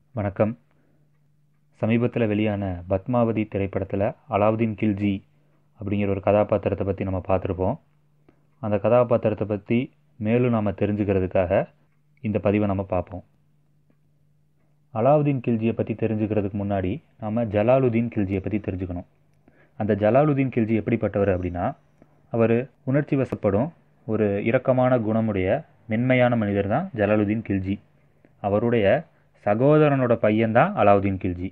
வணக்கம் சமீபத்தில் வெளியான பத்மாவதி திரைப்படத்தில் அலாவுதீன் கில்ஜி அப்படிங்கிற ஒரு கதாபாத்திரத்தை பற்றி நம்ம பார்த்துருப்போம் அந்த கதாபாத்திரத்தை பற்றி மேலும் நாம் தெரிஞ்சுக்கிறதுக்காக இந்த பதிவை நம்ம பார்ப்போம் அலாவுதீன் கில்ஜியை பற்றி தெரிஞ்சுக்கிறதுக்கு முன்னாடி நாம் ஜலாலுதீன் கில்ஜியை பற்றி தெரிஞ்சுக்கணும் அந்த ஜலாலுதீன் கில்ஜி எப்படிப்பட்டவர் அப்படின்னா அவர் உணர்ச்சி வசப்படும் ஒரு இரக்கமான குணமுடைய மென்மையான மனிதர் தான் ஜலாலுதீன் கில்ஜி அவருடைய சகோதரனோட பையன்தான் அலாவுதீன் கில்ஜி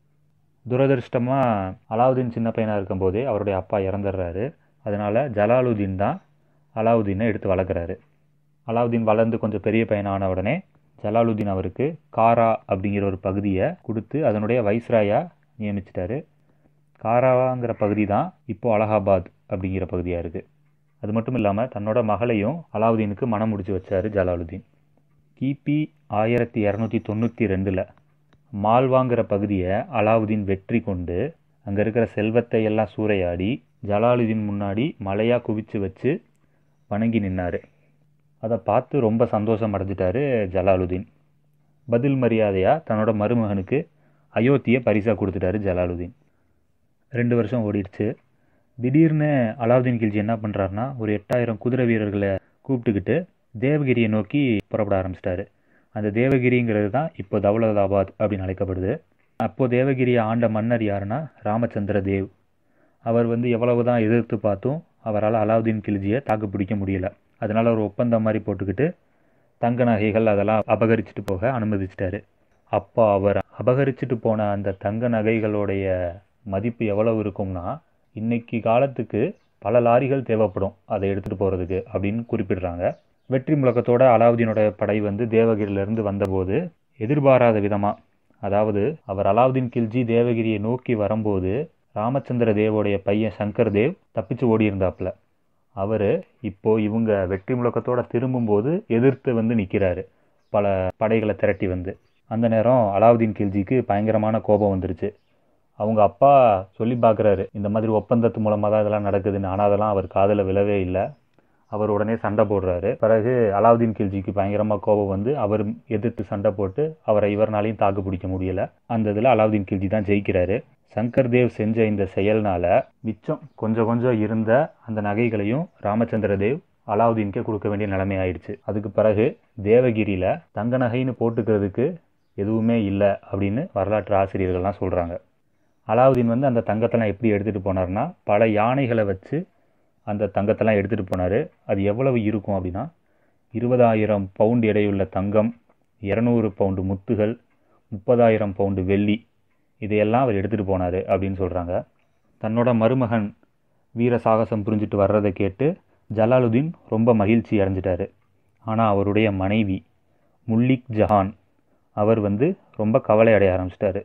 துரதிருஷ்டமாக அலாவுதீன் சின்ன பையனாக இருக்கும்போதே அவருடைய அப்பா இறந்துடுறாரு அதனால் ஜலாலுதீன் தான் அலாவுதீனை எடுத்து வளர்க்குறாரு அலாவுதீன் வளர்ந்து கொஞ்சம் பெரிய பையனான உடனே ஜலாலுதீன் அவருக்கு காரா அப்படிங்கிற ஒரு பகுதியை கொடுத்து அதனுடைய வைஸ்ராயாக நியமிச்சிட்டாரு காராவாங்கிற பகுதி தான் இப்போது அலகாபாத் அப்படிங்கிற பகுதியாக இருக்குது அது மட்டும் இல்லாமல் தன்னோட மகளையும் அலாவுதீனுக்கு மனம் முடிச்சு வச்சார் ஜலாலுதீன் கிபி ஆயிரத்தி இரநூத்தி தொண்ணூற்றி ரெண்டில் மால்வாங்கிற பகுதியை அலாவுதீன் வெற்றி கொண்டு அங்கே இருக்கிற செல்வத்தை எல்லாம் சூறையாடி ஜலாலுதீன் முன்னாடி மலையாக குவிச்சு வச்சு வணங்கி நின்னார் அதை பார்த்து ரொம்ப சந்தோஷம் அடைஞ்சிட்டாரு ஜலாலுதீன் பதில் மரியாதையாக தன்னோட மருமகனுக்கு அயோத்தியை பரிசாக கொடுத்துட்டாரு ஜலாலுதீன் ரெண்டு வருஷம் ஓடிடுச்சு திடீர்னு அலாவுதீன் கில்ஜி என்ன பண்ணுறாருனா ஒரு எட்டாயிரம் குதிரை வீரர்களை கூப்பிட்டுக்கிட்டு தேவகிரியை நோக்கி புறப்பட ஆரம்பிச்சிட்டாரு அந்த தேவகிரிங்கிறது தான் இப்போ தௌலதாபாத் அப்படின்னு அழைக்கப்படுது அப்போது தேவகிரியை ஆண்ட மன்னர் யாருன்னா ராமச்சந்திர தேவ் அவர் வந்து எவ்வளவு தான் எதிர்த்து பார்த்தும் அவரால் அலாவுதீன் கில்ஜியை தாக்கு பிடிக்க முடியல அதனால் ஒரு ஒப்பந்தம் மாதிரி போட்டுக்கிட்டு தங்க நகைகள் அதெல்லாம் அபகரிச்சுட்டு போக அனுமதிச்சிட்டாரு அப்போ அவர் அபகரிச்சுட்டு போன அந்த தங்க நகைகளுடைய மதிப்பு எவ்வளவு இருக்கும்னா இன்னைக்கு காலத்துக்கு பல லாரிகள் தேவைப்படும் அதை எடுத்துகிட்டு போகிறதுக்கு அப்படின்னு குறிப்பிடுறாங்க வெற்றி முழக்கத்தோட அலாவுதீனோட படை வந்து தேவகிரியிலேருந்து வந்தபோது எதிர்பாராத விதமாக அதாவது அவர் அலாவுதீன் கில்ஜி தேவகிரியை நோக்கி வரும்போது ராமச்சந்திர தேவோடைய பையன் சங்கர் தேவ் தப்பிச்சு ஓடி இருந்தாப்புல அவர் இப்போ இவங்க வெற்றி முழக்கத்தோட திரும்பும்போது எதிர்த்து வந்து நிற்கிறாரு பல படைகளை திரட்டி வந்து அந்த நேரம் அலாவுதீன் கில்ஜிக்கு பயங்கரமான கோபம் வந்துருச்சு அவங்க அப்பா சொல்லி பார்க்குறாரு இந்த மாதிரி ஒப்பந்தத்து மூலமாக தான் இதெல்லாம் நடக்குதுன்னு ஆனால் அதெல்லாம் அவர் காதில் விழவே இல்லை அவர் உடனே சண்டை போடுறாரு பிறகு அலாவுதீன் கில்ஜிக்கு பயங்கரமாக கோபம் வந்து அவர் எதிர்த்து சண்டை போட்டு அவரை இவர்னாலையும் தாக்கு பிடிக்க முடியல அந்த இதில் அலாவுதீன் கில்ஜி தான் ஜெயிக்கிறாரு சங்கர் தேவ் செஞ்ச இந்த செயல்னால மிச்சம் கொஞ்சம் கொஞ்சம் இருந்த அந்த நகைகளையும் ராமச்சந்திர தேவ் அலாவுதீனுக்கே கொடுக்க வேண்டிய நிலைமை ஆயிடுச்சு அதுக்கு பிறகு தேவகிரியில் தங்க நகைன்னு போட்டுக்கிறதுக்கு எதுவுமே இல்லை அப்படின்னு வரலாற்று ஆசிரியர்கள்லாம் சொல்கிறாங்க அலாவுதீன் வந்து அந்த தங்கத்தெல்லாம் எப்படி எடுத்துகிட்டு போனார்னா பல யானைகளை வச்சு அந்த தங்கத்தெல்லாம் எடுத்துகிட்டு போனார் அது எவ்வளவு இருக்கும் அப்படின்னா இருபதாயிரம் பவுண்டு எடையுள்ள தங்கம் இரநூறு பவுண்டு முத்துகள் முப்பதாயிரம் பவுண்டு வெள்ளி இதையெல்லாம் அவர் எடுத்துகிட்டு போனார் அப்படின்னு சொல்கிறாங்க தன்னோட மருமகன் வீர சாகசம் புரிஞ்சுட்டு வர்றதை கேட்டு ஜலாலுதீன் ரொம்ப மகிழ்ச்சி அடைஞ்சிட்டாரு ஆனால் அவருடைய மனைவி முல்லிக் ஜஹான் அவர் வந்து ரொம்ப கவலை அடைய ஆரம்பிச்சிட்டாரு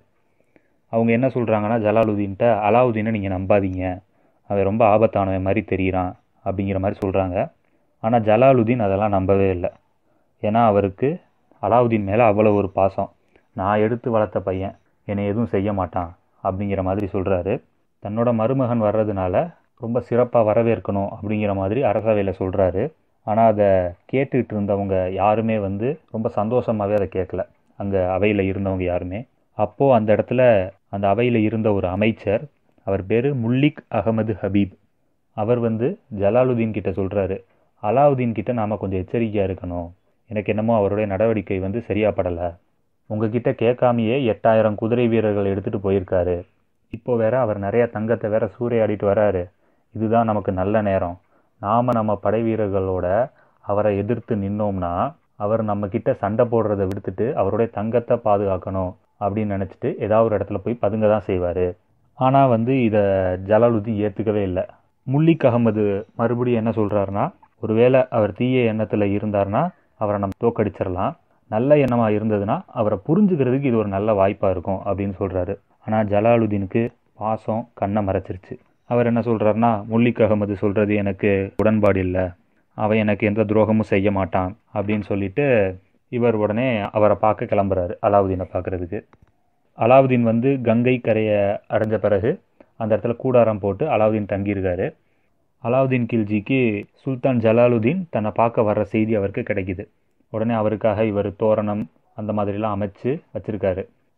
அவங்க என்ன சொல்கிறாங்கன்னா ஜலாலுதீன்கிட்ட அலாவுதீனை நீங்கள் நம்பாதீங்க அவன் ரொம்ப ஆபத்தானவன் மாதிரி தெரிகிறான் அப்படிங்கிற மாதிரி சொல்கிறாங்க ஆனால் ஜலாலுதீன் அதெல்லாம் நம்பவே இல்லை ஏன்னா அவருக்கு அலாவுதீன் மேலே அவ்வளோ ஒரு பாசம் நான் எடுத்து வளர்த்த பையன் என்னை எதுவும் செய்ய மாட்டான் அப்படிங்கிற மாதிரி சொல்கிறாரு தன்னோட மருமகன் வர்றதுனால ரொம்ப சிறப்பாக வரவேற்கணும் அப்படிங்கிற மாதிரி அரசவையில் சொல்கிறாரு ஆனால் அதை கேட்டுக்கிட்டு இருந்தவங்க யாருமே வந்து ரொம்ப சந்தோஷமாகவே அதை கேட்கல அங்கே அவையில் இருந்தவங்க யாருமே அப்போது அந்த இடத்துல அந்த அவையில் இருந்த ஒரு அமைச்சர் அவர் பேர் முல்லிக் அகமது ஹபீப் அவர் வந்து ஜலாலுதீன் கிட்ட சொல்கிறாரு அலாவுதீன் கிட்ட நாம் கொஞ்சம் எச்சரிக்கையாக இருக்கணும் எனக்கு என்னமோ அவருடைய நடவடிக்கை வந்து சரியாப்படலை உங்ககிட்ட கேட்காமையே எட்டாயிரம் குதிரை வீரர்கள் எடுத்துகிட்டு போயிருக்காரு இப்போ வேற அவர் நிறைய தங்கத்தை வேற சூறையாடிட்டு வராரு இதுதான் நமக்கு நல்ல நேரம் நாம் நம்ம படை வீரர்களோட அவரை எதிர்த்து நின்னோம்னா அவர் நம்மக்கிட்ட சண்டை போடுறதை விடுத்துட்டு அவருடைய தங்கத்தை பாதுகாக்கணும் அப்படின்னு நினச்சிட்டு ஏதாவது ஒரு இடத்துல போய் பதுங்க தான் செய்வார் ஆனால் வந்து இதை ஜலாலுதீன் ஏற்றுக்கவே இல்லை முல்லிக் அகமது மறுபடியும் என்ன சொல்கிறாருன்னா ஒருவேளை அவர் தீய எண்ணத்தில் இருந்தார்னா அவரை நம்ம தோக்கடிச்சிடலாம் நல்ல எண்ணமாக இருந்ததுன்னா அவரை புரிஞ்சுக்கிறதுக்கு இது ஒரு நல்ல வாய்ப்பாக இருக்கும் அப்படின்னு சொல்கிறாரு ஆனால் ஜலாலுதீனுக்கு பாசம் கண்ணை மறைச்சிருச்சு அவர் என்ன சொல்கிறாருன்னா முல்லிக் அகமது சொல்கிறது எனக்கு உடன்பாடு இல்லை அவன் எனக்கு எந்த துரோகமும் செய்ய மாட்டான் அப்படின்னு சொல்லிட்டு இவர் உடனே அவரை பார்க்க கிளம்புறாரு அலாவுதீனை பார்க்குறதுக்கு அலாவுதீன் வந்து கங்கை கரையை அடைஞ்ச பிறகு அந்த இடத்துல கூடாரம் போட்டு அலாவுதீன் தங்கியிருக்காரு அலாவுதீன் கில்ஜிக்கு சுல்தான் ஜலாலுதீன் தன்னை பார்க்க வர்ற செய்தி அவருக்கு கிடைக்குது உடனே அவருக்காக இவர் தோரணம் அந்த மாதிரிலாம் அமைச்சு வச்சுருக்காரு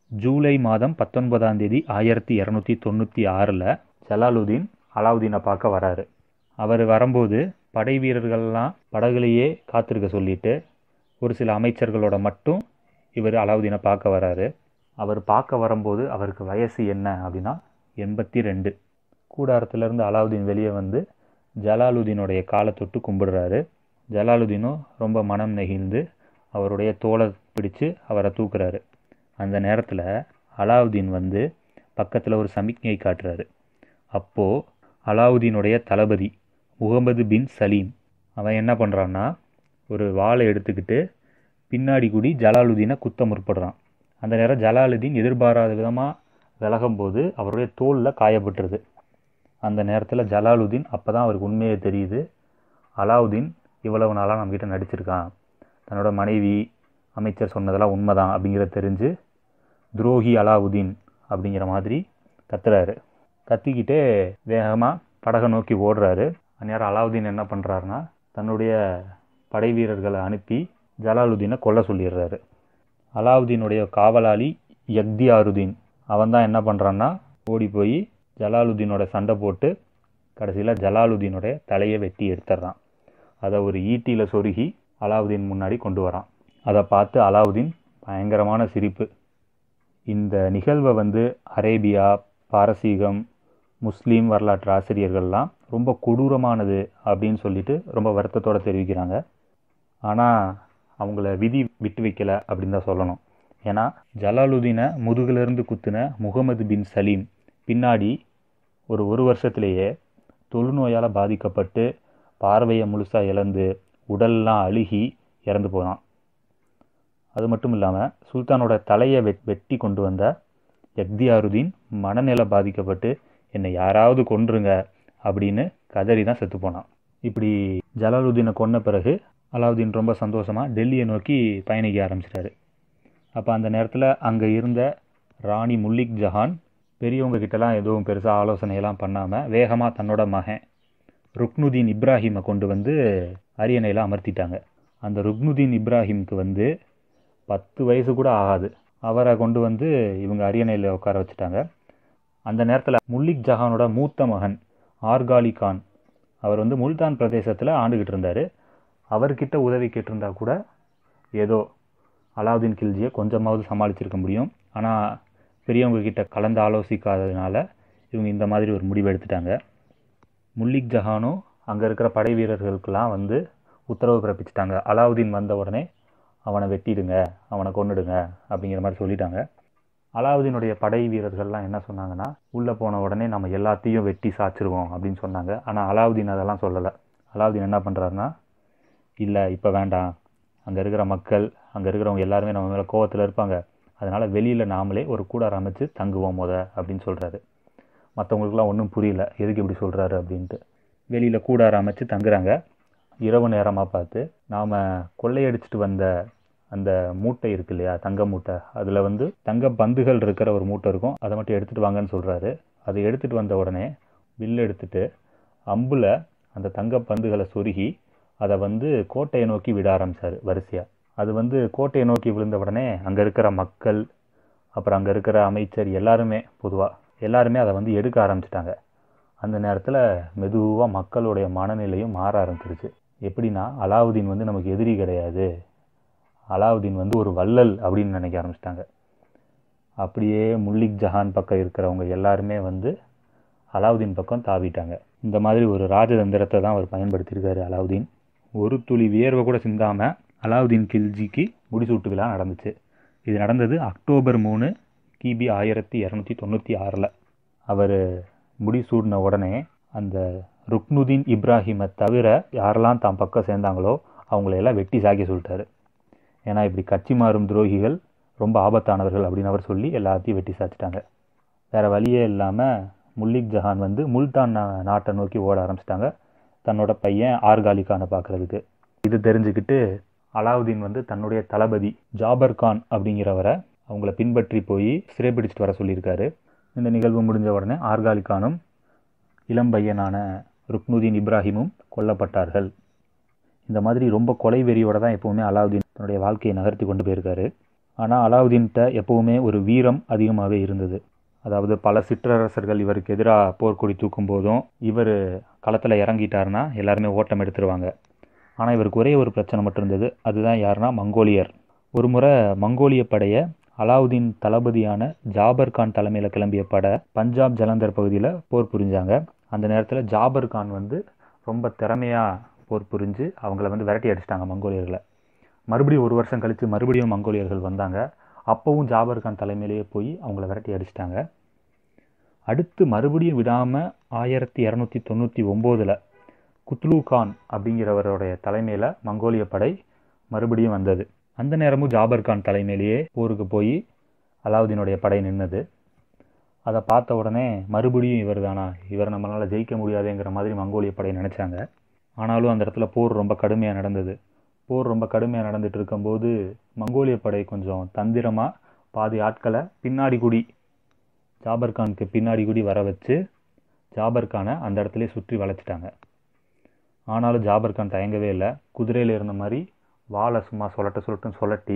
ஜூலை மாதம் பத்தொன்பதாம் தேதி ஆயிரத்தி இரநூத்தி தொண்ணூற்றி ஆறில் ஜலாலுதீன் அலாவுதீனை பார்க்க வராரு அவர் வரும்போது படை வீரர்கள்லாம் படகுலையே காத்திருக்க சொல்லிட்டு ஒரு சில அமைச்சர்களோட மட்டும் இவர் அலாவுதீனை பார்க்க வராரு அவர் பார்க்க வரும்போது அவருக்கு வயசு என்ன அப்படின்னா எண்பத்தி ரெண்டு கூடாரத்திலேருந்து அலாவுதீன் வெளியே வந்து ஜலாலுதீனுடைய காலை தொட்டு கும்பிடுறாரு ஜலாலுதீனும் ரொம்ப மனம் நெகிழ்ந்து அவருடைய தோலை பிடிச்சு அவரை தூக்குறாரு அந்த நேரத்தில் அலாவுதீன் வந்து பக்கத்தில் ஒரு சமிக்ஞை காட்டுறாரு அப்போது அலாவுதீனுடைய தளபதி முகமது பின் சலீம் அவன் என்ன பண்ணுறான்னா ஒரு வாளை எடுத்துக்கிட்டு பின்னாடி கூடி ஜலாலுதீனை குத்த முற்படுறான் அந்த நேரம் ஜலாலுதீன் எதிர்பாராத விதமாக விலகும்போது அவருடைய தோலில் காயப்பட்டுருது அந்த நேரத்தில் ஜலாலுதீன் அப்போ தான் அவருக்கு உண்மையே தெரியுது அலாவுதீன் இவ்வளவு நாளாக நம்மக்கிட்ட நடிச்சிருக்கான் தன்னோட மனைவி அமைச்சர் சொன்னதெல்லாம் உண்மைதான் அப்படிங்கிறத தெரிஞ்சு துரோகி அலாவுதீன் அப்படிங்கிற மாதிரி கத்துறாரு கத்திக்கிட்டே வேகமாக படகை நோக்கி ஓடுறாரு அந்நேரம் அலாவுதீன் என்ன பண்ணுறாருனா தன்னுடைய படை வீரர்களை அனுப்பி ஜலாலுதீனை கொல்ல சொல்லிடுறாரு அலாவுதீனுடைய காவலாளி யக்தியாருதீன் அவன் தான் என்ன பண்ணுறான்னா ஓடி போய் ஜலாலுதீனோட சண்டை போட்டு கடைசியில் ஜலாலுதீனுடைய தலையை வெட்டி எடுத்துடுறான் அதை ஒரு ஈட்டியில் சொருகி அலாவுதீன் முன்னாடி கொண்டு வரான் அதை பார்த்து அலாவுதீன் பயங்கரமான சிரிப்பு இந்த நிகழ்வை வந்து அரேபியா பாரசீகம் முஸ்லீம் வரலாற்று ஆசிரியர்கள்லாம் ரொம்ப கொடூரமானது அப்படின்னு சொல்லிட்டு ரொம்ப வருத்தத்தோடு தெரிவிக்கிறாங்க ஆனால் அவங்கள விதி விட்டு வைக்கல அப்படின்னு தான் சொல்லணும் ஏன்னா ஜலாலுதீனை முதுகிலிருந்து குத்துன முகமது பின் சலீம் பின்னாடி ஒரு ஒரு வருஷத்திலேயே தொழுநோயால் பாதிக்கப்பட்டு பார்வையை முழுசாக இழந்து உடல்லாம் அழுகி இறந்து போனான் அது மட்டும் இல்லாமல் சுல்தானோட தலையை வெட் வெட்டி கொண்டு வந்த யக்தியாருதீன் மனநிலை பாதிக்கப்பட்டு என்னை யாராவது கொன்றுங்க அப்படின்னு கதறி தான் செத்து போனான் இப்படி ஜலாலுதீனை கொன்ன பிறகு அலாவுதீன் ரொம்ப சந்தோஷமாக டெல்லியை நோக்கி பயணிக்க ஆரம்பிச்சிட்டாரு அப்போ அந்த நேரத்தில் அங்கே இருந்த ராணி முல்லிக் ஜஹான் பெரியவங்க கிட்டலாம் எதுவும் பெருசாக ஆலோசனையெல்லாம் பண்ணாமல் வேகமாக தன்னோட மகன் ருக்னுதீன் இப்ராஹிமை கொண்டு வந்து அரியணையில் அமர்த்திட்டாங்க அந்த ருக்னுதீன் இப்ராஹிம்க்கு வந்து பத்து வயசு கூட ஆகாது அவரை கொண்டு வந்து இவங்க அரியணையில் உட்கார வச்சுட்டாங்க அந்த நேரத்தில் முல்லிக் ஜஹானோட மூத்த மகன் ஆர்காலி கான் அவர் வந்து முல்தான் பிரதேசத்தில் ஆண்டுகிட்டு இருந்தார் அவர்கிட்ட உதவி கேட்டிருந்தா கூட ஏதோ அலாவுதீன் கில்ஜியை கொஞ்சமாவது சமாளிச்சிருக்க முடியும் ஆனால் பெரியவங்க கிட்ட கலந்து ஆலோசிக்காததுனால இவங்க இந்த மாதிரி ஒரு முடிவு எடுத்துட்டாங்க முல்லிக் ஜஹானும் அங்கே இருக்கிற படை வீரர்களுக்கெல்லாம் வந்து உத்தரவு பிறப்பிச்சிட்டாங்க அலாவுதீன் வந்த உடனே அவனை வெட்டிடுங்க அவனை கொன்னுடுங்க அப்படிங்கிற மாதிரி சொல்லிட்டாங்க அலாவுதீனுடைய படை வீரர்கள்லாம் என்ன சொன்னாங்கன்னா உள்ளே போன உடனே நம்ம எல்லாத்தையும் வெட்டி சாச்சிருவோம் அப்படின்னு சொன்னாங்க ஆனால் அலாவுதீன் அதெல்லாம் சொல்லலை அலாவுதீன் என்ன பண்ணுறாருன்னா இல்லை இப்போ வேண்டாம் அங்கே இருக்கிற மக்கள் அங்கே இருக்கிறவங்க எல்லாருமே நம்ம மேலே கோவத்தில் இருப்பாங்க அதனால் வெளியில் நாமளே ஒரு கூடாரம் அமைச்சு தங்குவோம் முத அப்படின்னு சொல்கிறாரு மற்றவங்களுக்குலாம் ஒன்றும் புரியல எதுக்கு இப்படி சொல்கிறாரு அப்படின்ட்டு வெளியில் கூடாரம் அமைச்சு தங்குறாங்க இரவு நேரமாக பார்த்து நாம் கொள்ளையடிச்சிட்டு வந்த அந்த மூட்டை இருக்கு இல்லையா தங்க மூட்டை அதில் வந்து தங்க பந்துகள் இருக்கிற ஒரு மூட்டை இருக்கும் அதை மட்டும் எடுத்துகிட்டு வாங்கன்னு சொல்கிறாரு அதை எடுத்துகிட்டு வந்த உடனே வில் எடுத்துட்டு அம்பில் அந்த தங்க பந்துகளை சொருகி அதை வந்து கோட்டையை நோக்கி விட ஆரம்பித்தார் வரிசையாக அது வந்து கோட்டையை நோக்கி விழுந்த உடனே அங்கே இருக்கிற மக்கள் அப்புறம் அங்கே இருக்கிற அமைச்சர் எல்லாருமே பொதுவாக எல்லாருமே அதை வந்து எடுக்க ஆரம்பிச்சிட்டாங்க அந்த நேரத்தில் மெதுவாக மக்களுடைய மனநிலையும் மாற ஆரம்பிச்சிருச்சு எப்படின்னா அலாவுதீன் வந்து நமக்கு எதிரி கிடையாது அலாவுதீன் வந்து ஒரு வள்ளல் அப்படின்னு நினைக்க ஆரம்பிச்சிட்டாங்க அப்படியே முல்லிக் ஜஹான் பக்கம் இருக்கிறவங்க எல்லாருமே வந்து அலாவுதீன் பக்கம் தாவிட்டாங்க இந்த மாதிரி ஒரு ராஜதந்திரத்தை தான் அவர் பயன்படுத்தியிருக்காரு அலாவுதீன் ஒரு துளி வியர்வை கூட சிந்தாமல் அலாவுதீன் கில்ஜிக்கு முடிசூட்டு விழா நடந்துச்சு இது நடந்தது அக்டோபர் மூணு கிபி ஆயிரத்தி இரநூத்தி தொண்ணூற்றி ஆறில் அவர் முடிசூடின உடனே அந்த ருக்னுதீன் இப்ராஹிமை தவிர யாரெல்லாம் தான் பக்கம் சேர்ந்தாங்களோ அவங்களையெல்லாம் வெட்டி சாக்கி சொல்லிட்டாரு ஏன்னா இப்படி கட்சி மாறும் துரோகிகள் ரொம்ப ஆபத்தானவர்கள் அப்படின்னு அவர் சொல்லி எல்லாத்தையும் வெட்டி சாச்சிட்டாங்க வேறு வழியே இல்லாமல் முல்லிக் ஜஹான் வந்து முல்தான் நா- நாட்டை நோக்கி ஓட ஆரம்பிச்சிட்டாங்க தன்னோட பையன் ஆர்காலி கானை பார்க்கறதுக்கு இது தெரிஞ்சுக்கிட்டு அலாவுதீன் வந்து தன்னுடைய தளபதி ஜாபர் கான் அப்படிங்கிறவரை அவங்கள பின்பற்றி போய் சிறைப்பிடிச்சிட்டு வர சொல்லியிருக்காரு இந்த நிகழ்வு முடிஞ்ச உடனே ஆர்காலி கானும் இளம் பையனான ருக்னுதீன் இப்ராஹிமும் கொல்லப்பட்டார்கள் இந்த மாதிரி ரொம்ப கொலை வெறியோட தான் எப்பவுமே அலாவுதீன் தன்னுடைய வாழ்க்கையை நகர்த்தி கொண்டு போயிருக்காரு ஆனால் அலாவுதீன்கிட்ட எப்போவுமே ஒரு வீரம் அதிகமாகவே இருந்தது அதாவது பல சிற்றரசர்கள் இவருக்கு எதிராக போர்க்கொடி தூக்கும் போதும் இவர் களத்தில் இறங்கிட்டாருன்னா எல்லாருமே ஓட்டம் எடுத்துருவாங்க ஆனால் இவருக்கு ஒரே ஒரு பிரச்சனை மட்டும் இருந்தது அதுதான் யாருன்னா மங்கோலியர் ஒரு முறை மங்கோலிய படையை அலாவுதீன் தளபதியான ஜாபர் கான் தலைமையில் கிளம்பிய படை பஞ்சாப் ஜலந்தர் பகுதியில் போர் புரிஞ்சாங்க அந்த நேரத்தில் ஜாபர் கான் வந்து ரொம்ப திறமையாக போர் புரிஞ்சு அவங்கள வந்து விரட்டி அடிச்சிட்டாங்க மங்கோலியர்களை மறுபடியும் ஒரு வருஷம் கழித்து மறுபடியும் மங்கோலியர்கள் வந்தாங்க அப்போவும் ஜாபர் கான் தலைமையிலேயே போய் அவங்கள விரட்டி அடிச்சிட்டாங்க அடுத்து மறுபடியும் விடாமல் ஆயிரத்தி இரநூத்தி தொண்ணூற்றி ஒம்போதில் குத்லு கான் அப்படிங்கிறவருடைய தலைமையில் மங்கோலிய படை மறுபடியும் வந்தது அந்த நேரமும் ஜாபர் கான் தலைமையிலேயே போருக்கு போய் அலாவுதீனுடைய படை நின்னது அதை பார்த்த உடனே மறுபடியும் இவர் தானா இவர் நம்மளால் ஜெயிக்க முடியாதுங்கிற மாதிரி மங்கோலிய படை நினச்சாங்க ஆனாலும் அந்த இடத்துல போர் ரொம்ப கடுமையாக நடந்தது போர் ரொம்ப கடுமையாக நடந்துட்டு இருக்கும்போது மங்கோலிய படை கொஞ்சம் தந்திரமாக பாதி ஆட்களை பின்னாடி குடி ஜாபர் கானுக்கு பின்னாடி குடி வர வச்சு ஜாபர் கானை அந்த இடத்துல சுற்றி வளைச்சிட்டாங்க ஆனாலும் ஜாபர் கான் தயங்கவே இல்லை குதிரையில் இருந்த மாதிரி வாழை சும்மா சொல்லட்ட சொல்லட்டுன்னு சொல்லட்டி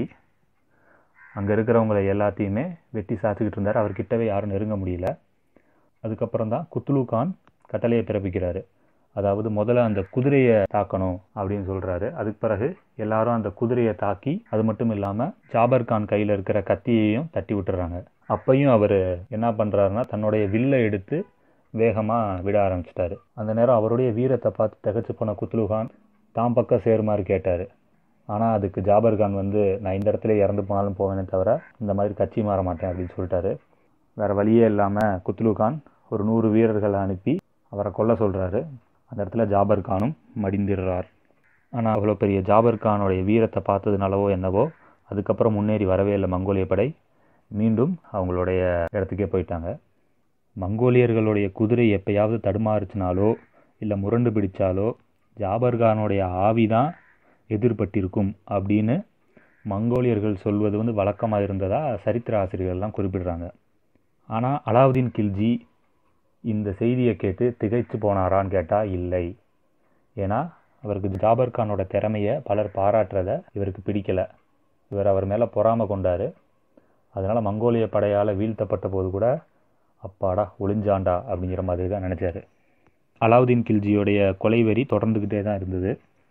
அங்கே இருக்கிறவங்கள எல்லாத்தையுமே வெட்டி சாச்சிக்கிட்டு இருந்தார் அவர்கிட்டவே யாரும் நெருங்க முடியல அதுக்கப்புறம் தான் குத்லு கான் கட்டளையை பிறப்பிக்கிறாரு அதாவது முதல்ல அந்த குதிரையை தாக்கணும் அப்படின்னு சொல்கிறாரு அதுக்கு பிறகு எல்லாரும் அந்த குதிரையை தாக்கி அது மட்டும் இல்லாமல் ஜாபர் கான் கையில் இருக்கிற கத்தியையும் தட்டி விட்டுறாங்க அப்பையும் அவர் என்ன பண்ணுறாருன்னா தன்னுடைய வில்லை எடுத்து வேகமாக விட ஆரம்பிச்சிட்டாரு அந்த நேரம் அவருடைய வீரத்தை பார்த்து திகச்சு போன குத்லு கான் தான் பக்கம் சேருமாறு கேட்டார் ஆனால் அதுக்கு ஜாபர் கான் வந்து நான் இந்த இடத்துல இறந்து போனாலும் போவேனே தவிர இந்த மாதிரி கட்சி மாற மாட்டேன் அப்படின்னு சொல்லிட்டாரு வேறு வழியே இல்லாமல் குத்லு கான் ஒரு நூறு வீரர்களை அனுப்பி அவரை கொல்ல சொல்கிறாரு அந்த இடத்துல ஜாபர் கானும் மடிந்திடுறார் ஆனால் அவ்வளோ பெரிய ஜாபர் கானுடைய வீரத்தை பார்த்ததுனாலவோ என்னவோ அதுக்கப்புறம் முன்னேறி வரவே இல்லை மங்கோலிய படை மீண்டும் அவங்களுடைய இடத்துக்கே போயிட்டாங்க மங்கோலியர்களுடைய குதிரை எப்பயாவது தடுமாறுச்சினாலோ இல்லை முரண்டு பிடிச்சாலோ ஜாபர் கானுடைய ஆவி தான் எதிர்பட்டிருக்கும் அப்படின்னு மங்கோலியர்கள் சொல்வது வந்து வழக்கமாக இருந்ததா சரித்திர ஆசிரியர்கள்லாம் குறிப்பிடுறாங்க ஆனால் அலாவுதீன் கில்ஜி இந்த செய்தியை கேட்டு திகைச்சு போனாரான்னு கேட்டால் இல்லை ஏன்னா அவருக்கு ஜாபர் கானோட திறமையை பலர் பாராட்டுறத இவருக்கு பிடிக்கலை இவர் அவர் மேலே பொறாமை கொண்டார் அதனால் மங்கோலிய படையால் வீழ்த்தப்பட்ட போது கூட அப்பாடா ஒளிஞ்சாண்டா அப்படிங்கிற மாதிரி தான் நினச்சாரு அலாவுதீன் கில்ஜியோடைய கொலைவெறி தொடர்ந்துக்கிட்டே தான் இருந்தது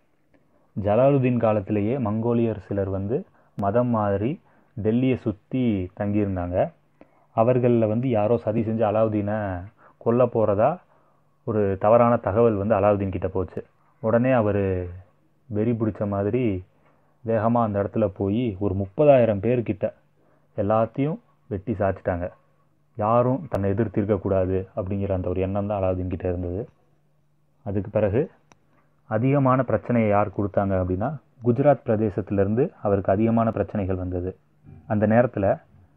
ஜலாலுதீன் காலத்திலேயே மங்கோலியர் சிலர் வந்து மதம் மாதிரி டெல்லியை சுற்றி தங்கியிருந்தாங்க அவர்களில் வந்து யாரோ சதி செஞ்சு அலாவுதீனை கொல்ல போகிறதா ஒரு தவறான தகவல் வந்து அலாவுதீன் கிட்ட போச்சு உடனே அவர் வெறி பிடிச்ச மாதிரி வேகமாக அந்த இடத்துல போய் ஒரு முப்பதாயிரம் பேர்கிட்ட எல்லாத்தையும் வெட்டி சாச்சிட்டாங்க யாரும் தன்னை எதிர்த்து இருக்கக்கூடாது அப்படிங்கிற அந்த ஒரு எண்ணம் தான் அலாவுதீன் கிட்ட இருந்தது அதுக்கு பிறகு அதிகமான பிரச்சனையை யார் கொடுத்தாங்க அப்படின்னா குஜராத் பிரதேசத்திலேருந்து அவருக்கு அதிகமான பிரச்சனைகள் வந்தது அந்த நேரத்தில்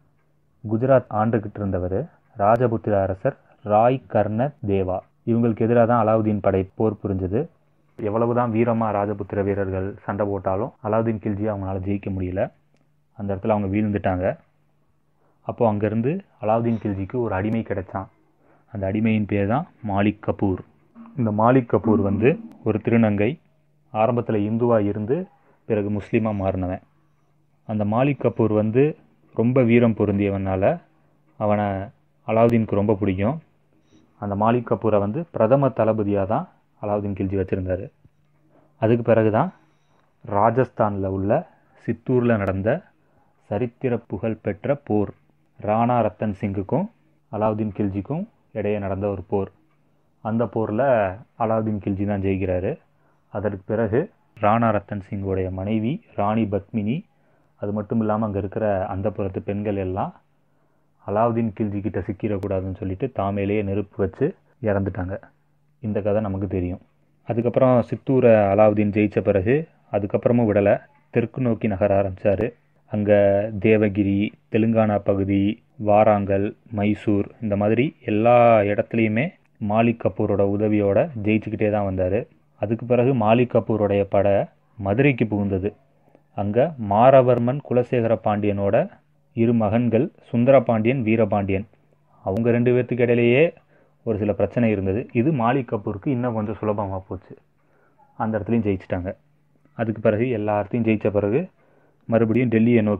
குஜராத் ஆண்டுகிட்டு இருந்தவர் ராஜபுத்திர அரசர் ராய் கர்ணத் தேவா இவங்களுக்கு எதிராக தான் அலாவுதீன் படை போர் புரிஞ்சது எவ்வளவுதான் வீரமாக ராஜபுத்திர வீரர்கள் சண்டை போட்டாலும் அலாவுதீன் கில்ஜி அவங்களால ஜெயிக்க முடியல அந்த இடத்துல அவங்க வீழ்ந்துட்டாங்க அப்போது அங்கேருந்து அலாவுதீன் கில்ஜிக்கு ஒரு அடிமை கிடைச்சான் அந்த அடிமையின் பேர் தான் மாலிக் கபூர் இந்த மாலிக் கபூர் வந்து ஒரு திருநங்கை ஆரம்பத்தில் இந்துவாக இருந்து பிறகு முஸ்லீமாக மாறினவன் அந்த மாலிக் கபூர் வந்து ரொம்ப வீரம் பொருந்தியவனால அவனை அலாவுதீனுக்கு ரொம்ப பிடிக்கும் அந்த மாலிக் கபூரை வந்து பிரதம தளபதியாக தான் அலாவுதீன் கில்ஜி வச்சுருந்தார் அதுக்கு பிறகு தான் ராஜஸ்தானில் உள்ள சித்தூரில் நடந்த சரித்திர புகழ் பெற்ற போர் ராணா ரத்தன் சிங்குக்கும் அலாவுதீன் கில்ஜிக்கும் இடையே நடந்த ஒரு போர் அந்த போரில் அலாவுதீன் கில்ஜி தான் ஜெயிக்கிறாரு அதற்கு பிறகு ராணா ரத்தன் சிங்கோடைய மனைவி ராணி பத்மினி அது மட்டும் இல்லாமல் அங்கே இருக்கிற அந்த புறத்து பெண்கள் எல்லாம் அலாவுதீன் கில்ஜி கிட்ட சிக்கிடக்கூடாதுன்னு சொல்லிட்டு தாமேலேயே நெருப்பு வச்சு இறந்துட்டாங்க இந்த கதை நமக்கு தெரியும் அதுக்கப்புறம் சித்தூரை அலாவுதீன் ஜெயித்த பிறகு அதுக்கப்புறமும் விடலை தெற்கு நோக்கி நகர ஆரம்பித்தார் அங்கே தேவகிரி தெலுங்கானா பகுதி வாராங்கல் மைசூர் இந்த மாதிரி எல்லா இடத்துலையுமே மாலிக் கபூரோட உதவியோட ஜெயிச்சுக்கிட்டே தான் வந்தார் அதுக்கு பிறகு மாலிக் கபூரோடைய படை மதுரைக்கு புகுந்தது அங்கே மாரவர்மன் குலசேகர பாண்டியனோட இரு மகன்கள் சுந்தர பாண்டியன் வீரபாண்டியன் அவங்க ரெண்டு பேர்த்துக்கு இடையிலேயே ஒரு சில பிரச்சனை இருந்தது இது மாலிக் கபூருக்கு இன்னும் கொஞ்சம் சுலபமாக போச்சு அந்த இடத்துலையும் ஜெயிச்சிட்டாங்க அதுக்கு பிறகு எல்லா இடத்தையும் ஜெயித்த பிறகு மறுபடியும் டெல்லியை நோக்கி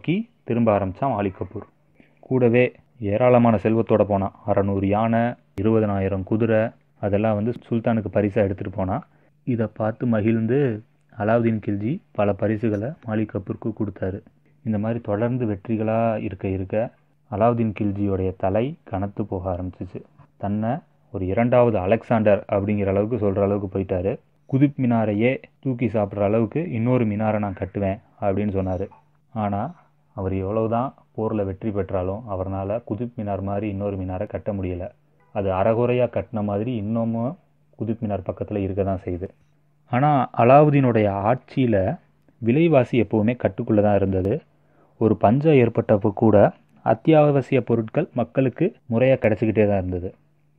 திரும்ப ஆரம்பித்தான் மாலிக் கபூர் கூடவே ஏராளமான செல்வத்தோட போனான் அறநூறு யானை இருபதனாயிரம் குதிரை அதெல்லாம் வந்து சுல்தானுக்கு பரிசாக எடுத்துகிட்டு போனான் இதை பார்த்து மகிழ்ந்து அலாவுதீன் கில்ஜி பல பரிசுகளை மாலிக் கபூருக்கு கொடுத்தாரு இந்த மாதிரி தொடர்ந்து வெற்றிகளாக இருக்க இருக்க அலாவுதீன் கில்ஜியோடைய தலை கனத்து போக ஆரம்பிச்சிச்சு தன்னை ஒரு இரண்டாவது அலெக்சாண்டர் அப்படிங்கிற அளவுக்கு சொல்கிற அளவுக்கு போயிட்டாரு குதுப் மினாரையே தூக்கி சாப்பிட்ற அளவுக்கு இன்னொரு மினாரை நான் கட்டுவேன் அப்படின்னு சொன்னார் ஆனால் அவர் எவ்வளவுதான் போரில் வெற்றி பெற்றாலும் அவரால் குதுப் மினார் மாதிரி இன்னொரு மினாரை கட்ட முடியலை அது அறகுறையாக கட்டின மாதிரி இன்னமும் குதுப் மினார் பக்கத்தில் இருக்க தான் செய்யுது ஆனால் அலாவுதீனுடைய ஆட்சியில் விலைவாசி எப்போவுமே கட்டுக்குள்ளே தான் இருந்தது ஒரு பஞ்சம் ஏற்பட்டப்போ கூட அத்தியாவசிய பொருட்கள் மக்களுக்கு முறையாக கிடச்சிக்கிட்டே தான் இருந்தது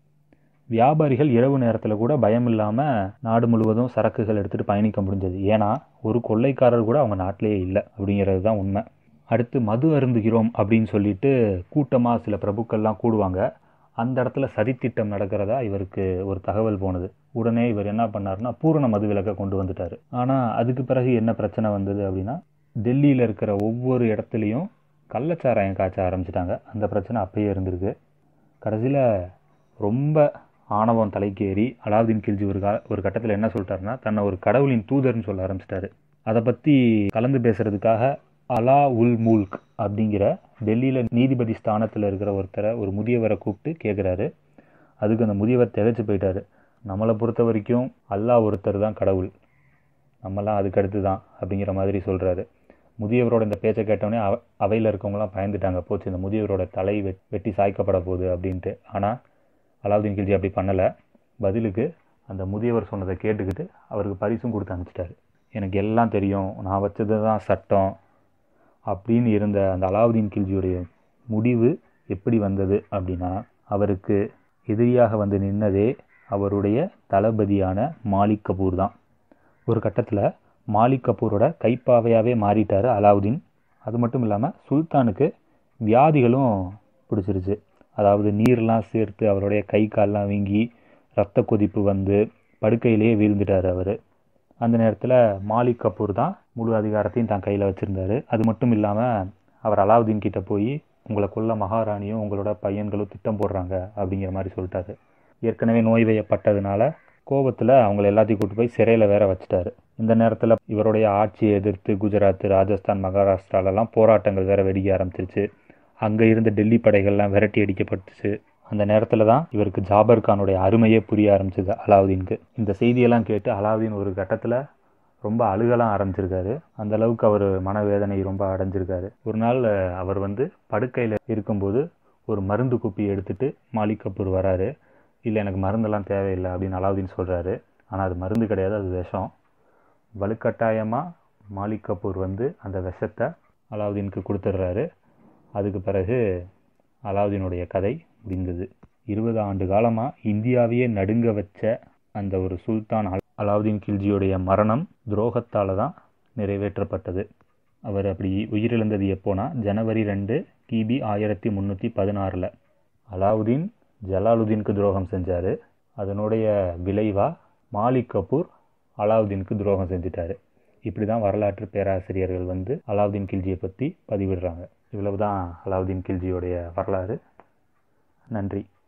வியாபாரிகள் இரவு நேரத்தில் கூட பயம் இல்லாமல் நாடு முழுவதும் சரக்குகள் எடுத்துகிட்டு பயணிக்க முடிஞ்சது ஏன்னா ஒரு கொள்ளைக்காரர் கூட அவங்க நாட்டிலேயே இல்லை அப்படிங்கிறது தான் உண்மை அடுத்து மது அருந்துகிறோம் அப்படின்னு சொல்லிட்டு கூட்டமாக சில பிரபுக்கள்லாம் கூடுவாங்க அந்த இடத்துல சதித்திட்டம் நடக்கிறதா இவருக்கு ஒரு தகவல் போனது உடனே இவர் என்ன பண்ணாருன்னா பூரண மது விலக்கை கொண்டு வந்துட்டார் ஆனால் அதுக்கு பிறகு என்ன பிரச்சனை வந்தது அப்படின்னா டெல்லியில் இருக்கிற ஒவ்வொரு இடத்துலையும் கள்ளச்சாராயம் காய்ச்ச ஆரம்பிச்சிட்டாங்க அந்த பிரச்சனை அப்பயே இருந்திருக்கு கடைசியில் ரொம்ப ஆணவம் தலைக்கு ஏறி அலாவுதீன் கில்ஜி ஒரு கா ஒரு கட்டத்தில் என்ன சொல்லிட்டாருன்னா தன்னை ஒரு கடவுளின் தூதர்னு சொல்ல ஆரம்பிச்சிட்டாரு அதை பற்றி கலந்து பேசுறதுக்காக அலா உல் முல்க் அப்படிங்கிற டெல்லியில் நீதிபதி ஸ்தானத்தில் இருக்கிற ஒருத்தரை ஒரு முதியவரை கூப்பிட்டு கேட்குறாரு அதுக்கு அந்த முதியவர் திகைச்சு போயிட்டாரு நம்மளை பொறுத்த வரைக்கும் அல்லாஹ் ஒருத்தர் தான் கடவுள் நம்மலாம் அதுக்கு அடுத்து தான் அப்படிங்கிற மாதிரி சொல்கிறாரு முதியவரோட இந்த பேச்சை கேட்டோடனே அவ அவையில் இருக்கவங்களாம் பயந்துட்டாங்க போச்சு இந்த முதியவரோட தலை வெட் வெட்டி சாய்க்கப்பட போகுது அப்படின்ட்டு ஆனால் அலாவுதீன் கில்ஜி அப்படி பண்ணலை பதிலுக்கு அந்த முதியவர் சொன்னதை கேட்டுக்கிட்டு அவருக்கு பரிசும் கொடுத்து அனுப்பிச்சிட்டாரு எனக்கு எல்லாம் தெரியும் நான் வச்சது தான் சட்டம் அப்படின்னு இருந்த அந்த அலாவுதீன் கில்ஜியுடைய முடிவு எப்படி வந்தது அப்படின்னா அவருக்கு எதிரியாக வந்து நின்னதே அவருடைய தளபதியான மாலிக் கபூர் தான் ஒரு கட்டத்தில் மாலிக் கபூரோட கைப்பாவையாகவே மாறிட்டார் அலாவுதீன் அது மட்டும் இல்லாமல் சுல்தானுக்கு வியாதிகளும் பிடிச்சிருச்சு அதாவது நீர்லாம் சேர்த்து அவருடைய கை கால்லாம் வீங்கி ரத்த கொதிப்பு வந்து படுக்கையிலேயே வீழ்ந்துட்டார் அவர் அந்த நேரத்தில் மாலிக் கபூர் தான் முழு அதிகாரத்தையும் தான் கையில் வச்சுருந்தாரு அது மட்டும் இல்லாமல் அவர் அலாவுதீன் கிட்ட போய் உங்களை கொல்ல மகாராணியும் உங்களோட பையன்களும் திட்டம் போடுறாங்க அப்படிங்கிற மாதிரி சொல்லிட்டாரு ஏற்கனவே நோய் வையப்பட்டதுனால கோபத்தில் அவங்கள எல்லாத்தையும் கூட்டு போய் சிறையில் வேற வச்சுட்டாரு இந்த நேரத்தில் இவருடைய ஆட்சியை எதிர்த்து குஜராத் ராஜஸ்தான் மகாராஷ்டிராலெல்லாம் போராட்டங்கள் வேற வெடிக்க ஆரம்பிச்சிருச்சு அங்கே இருந்த டெல்லி படைகள்லாம் விரட்டி அடிக்கப்பட்டுச்சு அந்த நேரத்தில் தான் இவருக்கு ஜாபர் கானுடைய அருமையே புரிய ஆரம்பிச்சது அலாவுதீனுக்கு இந்த செய்தியெல்லாம் கேட்டு அலாவுதீன் ஒரு கட்டத்தில் ரொம்ப அழுகலாம் ஆரம்பிச்சிருக்காரு அந்த அளவுக்கு அவர் மனவேதனை ரொம்ப அடைஞ்சிருக்காரு ஒரு நாள் அவர் வந்து படுக்கையில் இருக்கும்போது ஒரு மருந்து குப்பி எடுத்துட்டு மாலிக் கபூர் வராரு இல்லை எனக்கு மருந்தெல்லாம் தேவையில்லை அப்படின்னு அலாவுதீன் சொல்கிறாரு ஆனால் அது மருந்து கிடையாது அது விஷம் வலுக்கட்டாயமாக மாலிக் கபூர் வந்து அந்த விஷத்தை அலாவுதீனுக்கு கொடுத்துட்றாரு அதுக்கு பிறகு அலாவுதீனுடைய கதை முடிந்தது இருபது ஆண்டு காலமாக இந்தியாவையே நடுங்க வச்ச அந்த ஒரு சுல்தான் அல் அலாவுதீன் கில்ஜியுடைய மரணம் துரோகத்தால் தான் நிறைவேற்றப்பட்டது அவர் அப்படி உயிரிழந்தது எப்போனா ஜனவரி ரெண்டு கிபி ஆயிரத்தி முந்நூற்றி பதினாறில் அலாவுதீன் ஜலாலுதீனுக்கு துரோகம் செஞ்சார் அதனுடைய விளைவாக மாலிக் கபூர் அலாவுதீனுக்கு துரோகம் செஞ்சிட்டாரு இப்படி தான் வரலாற்று பேராசிரியர்கள் வந்து அலாவுதீன் கில்ஜியை பற்றி பதிவிடுறாங்க இவ்வளவு தான் அலாவுதீன் கில்ஜியோடைய வரலாறு நன்றி